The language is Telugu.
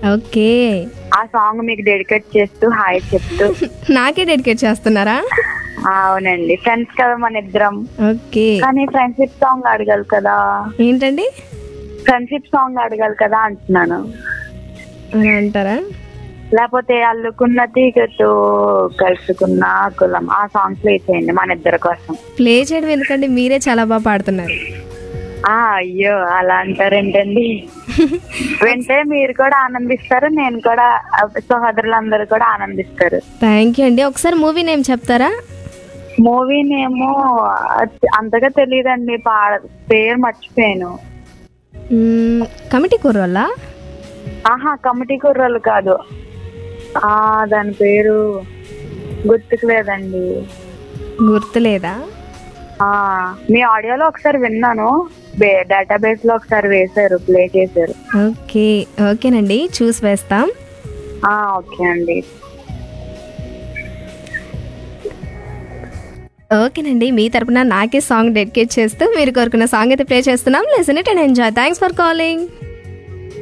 ఓకే ఆ సాంగ్ మీకు డెడికేట్ చేస్తూ హాయ్ చెప్తూ నాకే డెడికేట్ చేస్తున్నారా ఆ, అవునండి ఫ్రెండ్స్ కదా మన ఇద్దరం ఓకే కానీ ఫ్రెండ్షిప్ సాంగ్ అడగాలి కదా ఏంటండి ఫ్రెండ్షిప్ సాంగ్ అడగాలి కదా అంటున్నాను అని అంటారా లేకపోతే అల్లుకున్న తీగతో కలుసుకున్న కులం ఆ సాంగ్ ప్లే చేయండి మన ఇద్దరి కోసం ప్లే చేయడం ఎందుకండి మీరే చాలా బాగా పాడుతున్నారు ఆ అయ్యో అలా అంటారేంటండి వింటే మీరు కూడా ఆనందిస్తారు నేను కూడా సహోదరులందరూ కూడా ఆనందిస్తారు థ్యాంక్ యూ అండి ఒకసారి మూవీ నేమ్ చెప్తారా మూవీ నేమో అంతగా తెలియదండి పాడ పేరు మర్చిపోయాను మ్మ్, కమిటీ కుర్రోళ్ళ ఆహా కమిటీ కుర్రలు కాదు ఆ దాని పేరు గుర్తుకు లేదండి గుర్తులేదా ఆ మీ ఆడియోలో ఒకసారి విన్నాను డేటాబేస్ లో ఒకసారి వేశారు ప్లే చేశారు ఓకే ఓకేనండి చూసి వేస్తాం ఆ ఓకే అండి ఓకేనండి మీ తరపున నాకే సాంగ్ డెడికేట్ చేస్తూ మీరు కోరుకున్న సాంగ్ అయితే ప్లే చేస్తున్నాం listen it and enjoy thanks for calling